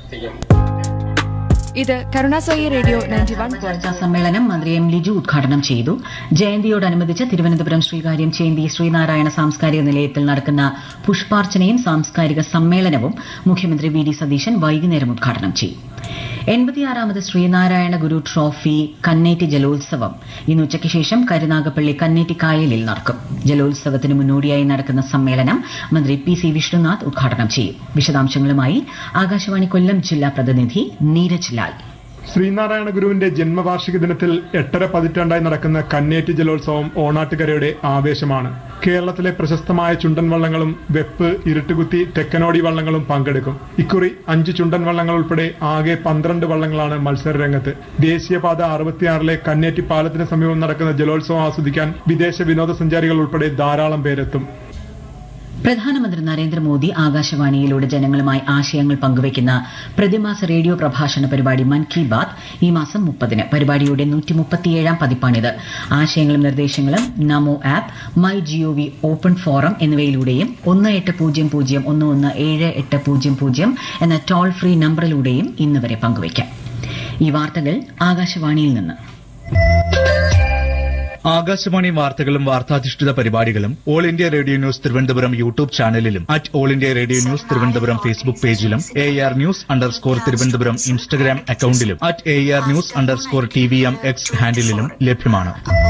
ചെയ്യും ഇത് കരുണാസായി റേഡിയോ നയൻറ്റി വൺ ചർച്ചാ സമ്മേളനം മന്ത്രി എം ലിജു ഉദ്ഘാടനം ചെയ്തു ജയന്തിയോടനുബന്ധിച്ച് തിരുവനന്തപുരം ശ്രീകാര്യം ചേന്തി ശ്രീനാരായണ സാംസ്കാരിക നിലയത്തിൽ നടക്കുന്ന പുഷ്പാർച്ചനയും സാംസ്കാരിക സമ്മേളനവും മുഖ്യമന്ത്രി വി ഡി സതീശൻ വൈകുന്നേരം ഉദ്ഘാടനം ചെയ്യും എൺപത്തിയാറാമത് ശ്രീനാരായണ ഗുരു ട്രോഫി കന്നേറ്റി ജലോത്സവം ഇന്ന് ഉച്ചയ്ക്ക് ശേഷം കരുനാഗപ്പള്ളി കന്നേറ്റി കായലിൽ നടക്കും ജലോത്സവത്തിന് മുന്നോടിയായി നടക്കുന്ന സമ്മേളനം മന്ത്രി പി സി വിഷ്ണുനാഥ് ഉദ്ഘാടനം ചെയ്യും വിശദാംശങ്ങളുമായി ആകാശവാണി കൊല്ലം ജില്ലാ പ്രതിനിധി നീരജ് ലാൽ ശ്രീനാരായണ ഗുരുവിന്റെ ജന്മവാർഷിക ദിനത്തിൽ എട്ടര പതിറ്റാണ്ടായി നടക്കുന്ന കന്നേറ്റ് ജലോത്സവം ഓണാട്ടുകരയുടെ ആവേശമാണ് കേരളത്തിലെ പ്രശസ്തമായ ചുണ്ടൻ വള്ളങ്ങളും വെപ്പ് ഇരുട്ടുകുത്തി തെക്കനോടി വള്ളങ്ങളും പങ്കെടുക്കും ഇക്കുറി അഞ്ച് ചുണ്ടൻ വള്ളങ്ങൾ ഉൾപ്പെടെ ആകെ പന്ത്രണ്ട് വള്ളങ്ങളാണ് മത്സര രംഗത്ത് ദേശീയപാത അറുപത്തിയാറിലെ കന്നേറ്റി പാലത്തിന് സമീപം നടക്കുന്ന ജലോത്സവം ആസ്വദിക്കാൻ വിദേശ വിനോദസഞ്ചാരികൾ ഉൾപ്പെടെ ധാരാളം പേരെത്തും പ്രധാനമന്ത്രി നരേന്ദ്രമോദി ആകാശവാണിയിലൂടെ ജനങ്ങളുമായി ആശയങ്ങൾ പങ്കുവയ്ക്കുന്ന പ്രതിമാസ റേഡിയോ പ്രഭാഷണ പരിപാടി മൻ കി ബാത് ഈ മാസം മുപ്പതിന് പരിപാടിയുടെ നൂറ്റിമുപ്പത്തിയേഴാം പതിപ്പാണിത് ആശയങ്ങളും നിർദ്ദേശങ്ങളും NaMo app my GOV open forum എന്നിവയിലൂടെയും ഒന്ന് എട്ട് പൂജ്യം പൂജ്യം ഒന്ന് ഒന്ന് ഏഴ് എട്ട് പൂജ്യം പൂജ്യം എന്ന ടോൾ ഫ്രീ നമ്പറിലൂടെയും ഇന്ന് വരെ പങ്കുവയ്ക്കാം ഈ വാർത്തകൾ ആകാശവാണിയിൽ നിന്ന് ആകാശവാണി വാർത്തകളും വാർത്താധിഷ്ഠിത പരിപാടികളും All India Radio News Thiruvananthapuram YouTube ചാനലിലും at All India Radio News Thiruvananthapuram Facebook പേജിലും A R news underscore Thiruvananthapuram Instagram അക്കൌണ്ടിലും at A R news underscore T V M X ഹാൻഡിലും ലഭ്യമാണ്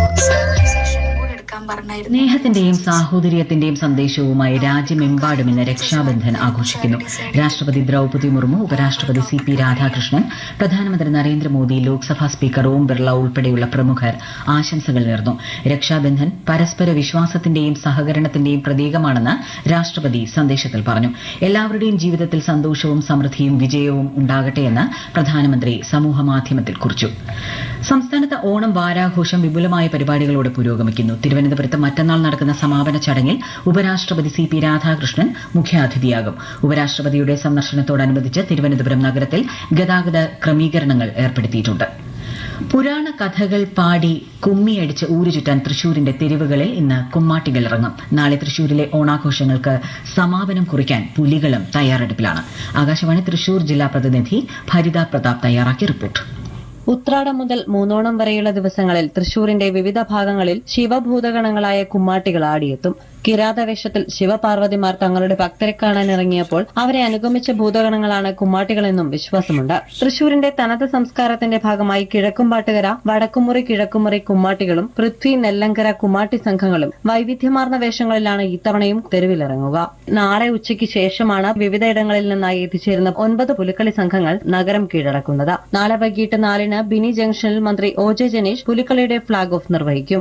സ്നേഹത്തിന്റെയും സാഹോദര്യത്തിന്റെയും സന്ദേശവുമായി രാജ്യമെമ്പാടും ഇന്ന് രക്ഷാബന്ധൻ ആഘോഷിക്കുന്നു രാഷ്ട്രപതി ദ്രൌപദി മുർമു ഉപരാഷ്ട്രപതി സി പി രാധാകൃഷ്ണൻ പ്രധാനമന്ത്രി നരേന്ദ്രമോദി ലോക്സഭാ സ്പീക്കർ ഓം ബിർള ഉൾപ്പെടെയുള്ള പ്രമുഖർ ആശംസകൾ നേർന്നു രക്ഷാബന്ധൻ പരസ്പര വിശ്വാസത്തിന്റെയും സഹകരണത്തിന്റെയും പ്രതീകമാണെന്ന് രാഷ്ട്രപതി സന്ദേശത്തിൽ പറഞ്ഞു എല്ലാവരുടെയും ജീവിതത്തിൽ സന്തോഷവും സമൃദ്ധിയും വിജയവും ഉണ്ടാകട്ടെയെന്ന് പ്രധാനമന്ത്രി സമൂഹമാധ്യമത്തിൽ കുറിച്ചു സംസ്ഥാനത്ത് ഓണം വാരാഘോഷം വിപുലമായ പരിപാടികളോടെ പുരോഗമിക്കുന്നു തിരുവനന്തപുരത്ത് മറ്റന്നാൾ നടക്കുന്ന സമാപന ചടങ്ങിൽ ഉപരാഷ്ട്രപതി സി പി രാധാകൃഷ്ണൻ മുഖ്യാതിഥിയാകും ഉപരാഷ്ട്രപതിയുടെ സന്ദർശനത്തോടനുബന്ധിച്ച് തിരുവനന്തപുരം നഗരത്തിൽ ഗതാഗത ക്രമീകരണങ്ങൾ ഏർപ്പെടുത്തിയിട്ടുണ്ട് പുരാണ കഥകൾ പാടി കുമ്മിയടിച്ച് ഊരുചുറ്റാൻ തൃശൂരിന്റെ തെരുവുകളിൽ ഇന്ന് കുമ്മാട്ടികൾ ഇറങ്ങും നാളെ തൃശൂരിലെ ഓണാഘോഷങ്ങൾക്ക് സമാപനം കുറിക്കാൻ പുലികളും തയ്യാറെടുപ്പിലാണ് ആകാശവാണി തൃശൂർ ജില്ലാ പ്രതിനിധി ഭരിത പ്രതാപ് തയ്യാറാക്കിയ റിപ്പോർട്ട് ഉത്രാടം മുതൽ മൂന്നോണം വരെയുള്ള ദിവസങ്ങളിൽ തൃശൂരിന്റെ വിവിധ ഭാഗങ്ങളിൽ ശിവഭൂതഗണങ്ങളായ കുമ്മാട്ടികൾ ആടിയെത്തും കിരാതവേഷത്തിൽ ശിവപാർവതിമാർ തങ്ങളുടെ ഭക്തരെ കാണാൻ ഇറങ്ങിയപ്പോൾ അവരെ അനുഗമിച്ച ഭൂതഗണങ്ങളാണ് കുമ്മാട്ടികളെന്നും വിശ്വാസമുണ്ട് തൃശൂരിന്റെ തനത് സംസ്കാരത്തിന്റെ ഭാഗമായി കിഴക്കുംപാട്ടുകര വടക്കുമുറി കിഴക്കുമുറി കുമ്മാട്ടികളും പൃഥ്വി നെല്ലങ്കര കുമ്മാട്ടി സംഘങ്ങളും വൈവിധ്യമാർന്ന വേഷങ്ങളിലാണ് ഇത്തവണയും തെരുവിലിറങ്ങുക നാളെ ഉച്ചയ്ക്ക് ശേഷമാണ് വിവിധയിടങ്ങളിൽ നിന്നായി എത്തിച്ചേരുന്ന ഒൻപത് പുലിക്കളി സംഘങ്ങൾ നഗരം കീഴടക്കുന്നത് നാളെ വൈകിട്ട് നാലിന് ബിനി ജംഗ്ഷനിൽ മന്ത്രി ഒ ജെ ജനീഷ് പുലിക്കളിയുടെ ഫ്ളാഗ് ഓഫ് നിർവഹിക്കും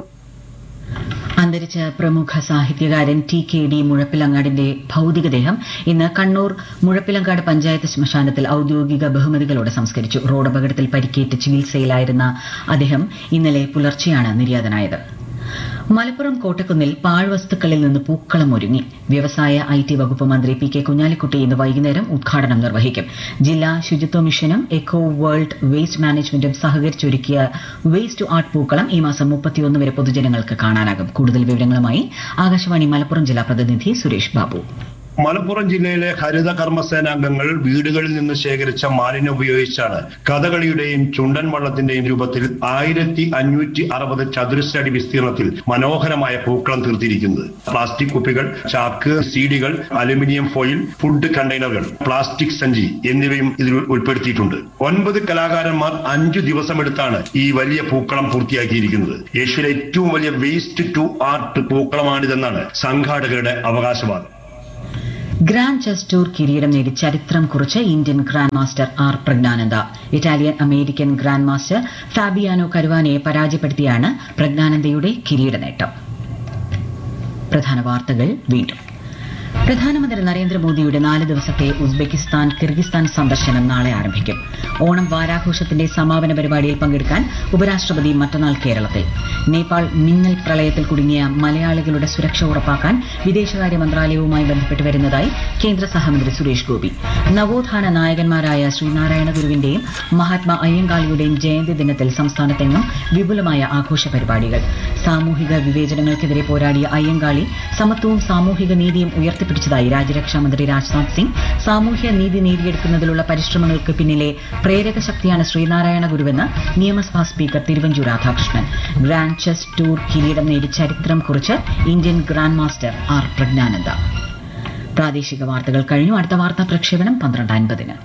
അന്തരിച്ച പ്രമുഖ സാഹിത്യകാരൻ ടി കെ ഡി മുഴപ്പിലങ്ങാടിന്റെ ഭൌതികദേഹം ഇന്ന് കണ്ണൂർ മുഴപ്പിലങ്ങാട് പഞ്ചായത്ത് ശ്മശാനത്തിൽ ഔദ്യോഗിക ബഹുമതികളോടെ സംസ്കരിച്ചു റോഡപകടത്തിൽ പരിക്കേറ്റ് ചികിത്സയിലായിരുന്ന അദ്ദേഹം ഇന്നലെ പുലർച്ചെയാണ് നിര്യാതനായത് മലപ്പുറം കോട്ടക്കുന്നിൽ പാഴ്വസ്തുക്കളിൽ നിന്ന് പൂക്കളം ഒരുങ്ങി വ്യവസായ ഐ ടി വകുപ്പ് മന്ത്രി പി കെ കുഞ്ഞാലിക്കുട്ടി ഇന്ന് വൈകുന്നേരം ഉദ്ഘാടനം നിർവഹിക്കും ജില്ലാ ശുചിത്വ മിഷനും എക്കോ വേൾഡ് വേസ്റ്റ് മാനേജ്മെന്റും സഹകരിച്ചൊരുക്കിയ വേസ്റ്റ് ടു ആർട്ട് പൂക്കളം ഈ മാസം മുപ്പത്തിയൊന്ന് വരെ പൊതുജനങ്ങൾക്ക് കാണാനാകും കൂടുതൽ വിവരങ്ങളുമായി ആകാശവാണി മലപ്പുറം ജില്ലാ പ്രതിനിധി സുരേഷ് ബാബു മലപ്പുറം ജില്ലയിലെ ഹരിത കർമ്മസേനാംഗങ്ങൾ വീടുകളിൽ നിന്ന് ശേഖരിച്ച മാലിന്യം ഉപയോഗിച്ചാണ് കഥകളിയുടെയും ചുണ്ടൻ വള്ളത്തിന്റെയും രൂപത്തിൽ ആയിരത്തി അഞ്ഞൂറ്റി അറുപത് ചതുരശ്ര അടി വിസ്തീർണത്തിൽ മനോഹരമായ പൂക്കളം തീർത്തിരിക്കുന്നത് പ്ലാസ്റ്റിക് കുപ്പികൾ ചാക്ക് സീഡികൾ അലുമിനിയം ഫോയിൽ ഫുഡ് കണ്ടെയ്നറുകൾ പ്ലാസ്റ്റിക് സഞ്ചി എന്നിവയും ഇതിൽ ഉൾപ്പെടുത്തിയിട്ടുണ്ട് ഒൻപത് കലാകാരന്മാർ അഞ്ചു ദിവസമെടുത്താണ് ഈ വലിയ പൂക്കളം പൂർത്തിയാക്കിയിരിക്കുന്നത് ഏഷ്യയിലെ ഏറ്റവും വലിയ വേസ്റ്റ് ടു ആർട്ട് പൂക്കളമാണിതെന്നാണ് സംഘാടകരുടെ അവകാശവാദം ഗ്രാൻഡ് ചെസ് ടൂർ കിരീടം നേടി ചരിത്രം കുറിച്ച് Indian grand master R Praggnanandhaa Italian American grand master Fabiano കരുവാനയെ പരാജയപ്പെടുത്തിയാണ് പ്രജ്ഞാനന്ദയുടെ കിരീട നേട്ടം പ്രധാന വാർത്തകൾ വീണ്ടും പ്രധാനമന്ത്രി നരേന്ദ്രമോദിയുടെ നാല് ദിവസത്തെ ഉസ്ബെക്കിസ്ഥാൻ കിർഗിസ്ഥാൻ സന്ദർശനം നാളെ ആരംഭിക്കും ഓണം വാരാഘോഷത്തിന്റെ സമാപന പരിപാടിയിൽ പങ്കെടുക്കാൻ ഉപരാഷ്ട്രപതി മറ്റന്നാൾ കേരളത്തിൽ നേപ്പാൾ മിന്നൽ പ്രളയത്തിൽ കുടുങ്ങിയ മലയാളികളുടെ സുരക്ഷ ഉറപ്പാക്കാൻ വിദേശകാര്യ മന്ത്രാലയവുമായി ബന്ധപ്പെട്ട് വരുന്നതായി കേന്ദ്ര സഹമന്ത്രി സുരേഷ് ഗോപി നവോത്ഥാന നായകന്മാരായ ശ്രീനാരായണ ഗുരുവിന്റെയും മഹാത്മാ അയ്യങ്കാളിയുടെയും ജയന്തി ദിനത്തിൽ സംസ്ഥാനത്തെങ്ങും വിപുലമായ ആഘോഷ പരിപാടികൾ സാമൂഹിക വിവേചനങ്ങൾക്കെതിരെ പോരാടിയ അയ്യങ്കാളി സമത്വവും സാമൂഹിക നീതിയും ഉയർത്തിപ്പിടിച്ചു ഉയർത്തിപ്പിടിച്ചതായി രാജ്യരക്ഷാമന്ത്രി രാജ്നാഥ് സിംഗ് സാമൂഹ്യ നീതി നേടിയെടുക്കുന്നതിലുള്ള പരിശ്രമങ്ങൾക്ക് പിന്നിലെ പ്രേരക ശക്തിയാണ് ശ്രീനാരായണ ഗുരുവെന്ന് നിയമസഭാ speaker Thiruvanchoor Radhakrishnan grand chess tour കിരീടം നേടി ചരിത്രം കുറിച്ച് Indian grand master R Praggnanandhaa പ്രാദേശിക വാർത്തകൾ കഴിഞ്ഞു അടുത്ത വാർത്താ പ്രക്ഷേപണം പന്ത്രണ്ട് അൻപതിന്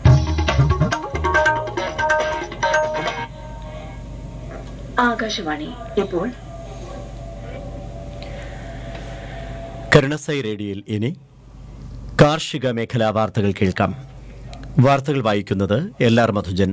ആകാശവാണി ഇപ്പോൾ കരുണസൈ റേഡിയോയിൽ ഇനി കാർഷിക മേഖലാ വാർത്തകൾ കേൾക്കാം വാർത്തകൾ വായിക്കുന്നത് എൽ ആർ മധുജൻ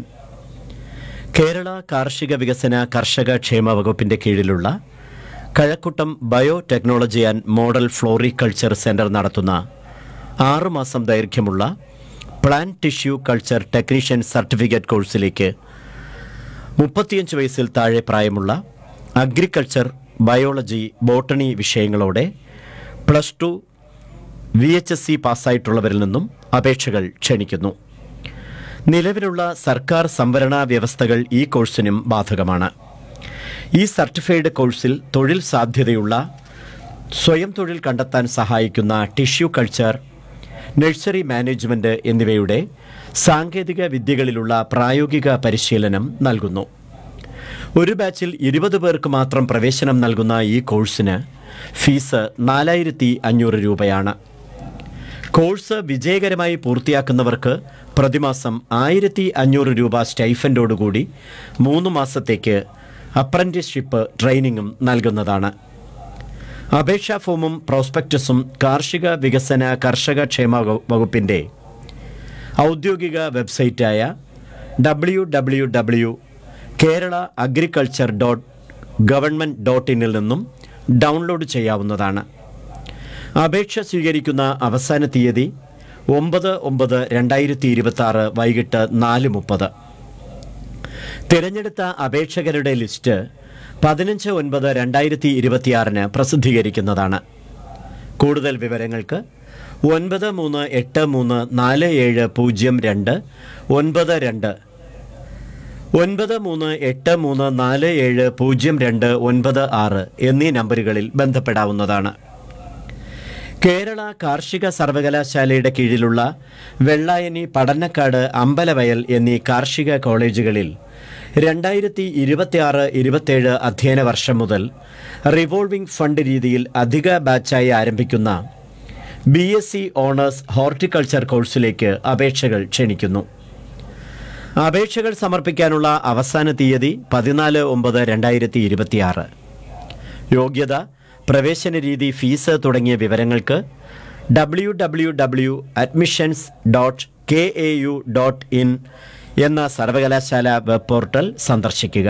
കേരള കാർഷിക വികസന കർഷക ക്ഷേമ വകുപ്പിന്റെ കീഴിലുള്ള Kazhakkoottam bio technology and model floriculture centre നടത്തുന്ന ആറുമാസം ദൈർഘ്യമുള്ള plant tissue culture technician certificate കോഴ്സിലേക്ക് മുപ്പത്തിയഞ്ച് വയസ്സിൽ താഴെ പ്രായമുള്ള അഗ്രികൾച്ചർ ബയോളജി ബോട്ടണി വിഷയങ്ങളോടെ plus two V H S C പാസ്സായിട്ടുള്ളവരിൽ നിന്നും അപേക്ഷകൾ ക്ഷണിക്കുന്നു നിലവിലുള്ള സർക്കാർ സംവരണ വ്യവസ്ഥകൾ ഈ കോഴ്സിനും ബാധകമാണ് ഈ സർട്ടിഫൈഡ് കോഴ്സിൽ തൊഴിൽ സാധ്യതയുള്ള സ്വയം തൊഴിൽ കണ്ടെത്താൻ സഹായിക്കുന്ന ടിഷ്യൂ കൾച്ചർ നഴ്സറി മാനേജ്മെന്റ് എന്നിവയുടെ സാങ്കേതിക വിദ്യകളിലുള്ള പ്രായോഗിക പരിശീലനം നൽകുന്നു ഒരു ബാച്ചിൽ ഇരുപത് പേർക്ക് മാത്രം പ്രവേശനം നൽകുന്ന ഈ കോഴ്സിന് ഫീസ് നാലായിരത്തി അഞ്ഞൂറ് രൂപയാണ് കോഴ്സ് വിജയകരമായി പൂർത്തിയാക്കുന്നവർക്ക് പ്രതിമാസം ആയിരത്തി അഞ്ഞൂറ് രൂപ സ്റ്റൈഫൻഡോടുകൂടി മൂന്ന് മാസത്തേക്ക് അപ്രന്റീസ്ഷിപ്പ് ട്രെയിനിങ്ങും നൽകുന്നതാണ് അപേക്ഷാ ഫോമും പ്രോസ്പെക്ടസും കാർഷിക വികസന കർഷക ക്ഷേമ വകു- വകുപ്പിന്റെ ഔദ്യോഗിക വെബ്സൈറ്റായ W W W Kerala agriculture dot government dot ഇന്നിൽ നിന്നും ഡൗൺലോഡ് ചെയ്യാവുന്നതാണ് അപേക്ഷ സ്വീകരിക്കുന്ന അവസാന തീയതി ഒമ്പത് ഒമ്പത് രണ്ടായിരത്തി ഇരുപത്തി ആറ് വൈകിട്ട് നാല് മുപ്പത് തിരഞ്ഞെടുത്ത അപേക്ഷകരുടെ ലിസ്റ്റ് പതിനഞ്ച് ഒൻപത് രണ്ടായിരത്തി ഇരുപത്തിയാറിന് പ്രസിദ്ധീകരിക്കുന്നതാണ് കൂടുതൽ വിവരങ്ങൾക്ക് ഒൻപത് മൂന്ന് എട്ട് മൂന്ന് നാല് ഏഴ് പൂജ്യം രണ്ട് ഒൻപത് രണ്ട് ഒൻപത് മൂന്ന് എട്ട് മൂന്ന് നാല് ഏഴ് പൂജ്യം രണ്ട് ഒൻപത് ആറ് എന്നീ നമ്പറുകളിൽ ബന്ധപ്പെടാവുന്നതാണ് കേരള കാർഷിക സർവകലാശാലയുടെ കീഴിലുള്ള വെള്ളായണി പടന്നക്കാട് അമ്പലവയൽ എന്നീ കാർഷിക കോളേജുകളിൽ രണ്ടായിരത്തി ഇരുപത്തിയാറ് ഇരുപത്തേഴ് അധ്യയന വർഷം മുതൽ റിവോൾവിംഗ് ഫണ്ട് രീതിയിൽ അധിക ബാച്ചായി ആരംഭിക്കുന്ന B S C honours horticulture കോഴ്സിലേക്ക് അപേക്ഷകൾ ക്ഷണിക്കുന്നു അപേക്ഷകൾ സമർപ്പിക്കാനുള്ള അവസാന തീയതി പതിനാല് ഒമ്പത് രണ്ടായിരത്തി ഇരുപത്തിയാറ് യോഗ്യത പ്രവേശന രീതി ഫീസ് തുടങ്ങിയ വിവരങ്ങൾക്ക് W W W admissions dot K A U dot in എന്ന സർവകലാശാല വെബ് പോർട്ടൽ സന്ദർശിക്കുക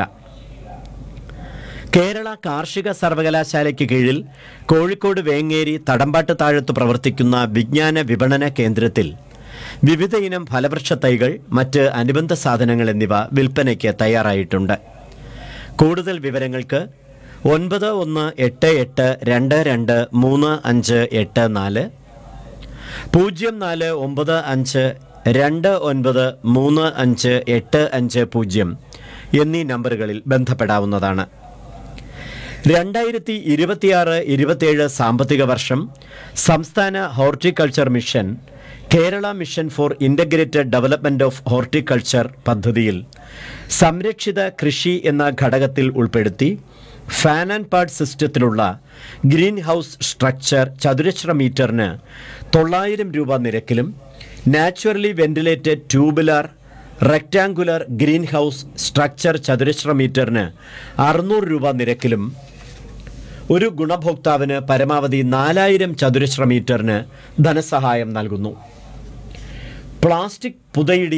കേരള കാർഷിക സർവകലാശാലയ്ക്ക് കീഴിൽ കോഴിക്കോട് വേങ്ങേരി തടമ്പാട്ട് താഴത്ത് പ്രവർത്തിക്കുന്ന വിജ്ഞാന വിപണന കേന്ദ്രത്തിൽ വിവിധ ഇനം ഫലവൃക്ഷ തൈകൾ മറ്റ് അനുബന്ധ സാധനങ്ങൾ എന്നിവ വിൽപ്പനയ്ക്ക് തയ്യാറായിട്ടുണ്ട് കൂടുതൽ വിവരങ്ങൾക്ക് ഒൻപത് ഒന്ന് എട്ട് എട്ട് രണ്ട് രണ്ട് മൂന്ന് അഞ്ച് എട്ട് നാല് പൂജ്യം നാല് ഒമ്പത് അഞ്ച് രണ്ട് ഒൻപത് മൂന്ന് അഞ്ച് എട്ട് അഞ്ച് പൂജ്യം എന്നീ നമ്പറുകളിൽ ബന്ധപ്പെടാവുന്നതാണ് രണ്ടായിരത്തി ഇരുപത്തിയാറ് ഇരുപത്തിയേഴ് സാമ്പത്തിക വർഷം സംസ്ഥാന horticulture mission Kerala mission for integrated development of horticulture പദ്ധതിയിൽ സംരക്ഷിത കൃഷി എന്ന ഘടകത്തിൽ ഉൾപ്പെടുത്തി ഫാൻ ആൻഡ് പാഡ് സിസ്റ്റത്തിലുള്ള ഗ്രീൻ ഹൗസ് സ്ട്രക്ചർ ചതുരശ്ര മീറ്ററിന് തൊള്ളായിരം രൂപ നിരക്കിലും naturally ventilated tubular rectangular green house structure ചതുരശ്ര മീറ്ററിന് അറുന്നൂറ് രൂപ നിരക്കിലും ഒരു ഗുണഭോക്താവിന് പരമാവധി നാലായിരം ചതുരശ്ര മീറ്ററിന് ധനസഹായം നൽകുന്നു പ്ലാസ്റ്റിക് പുതയിടി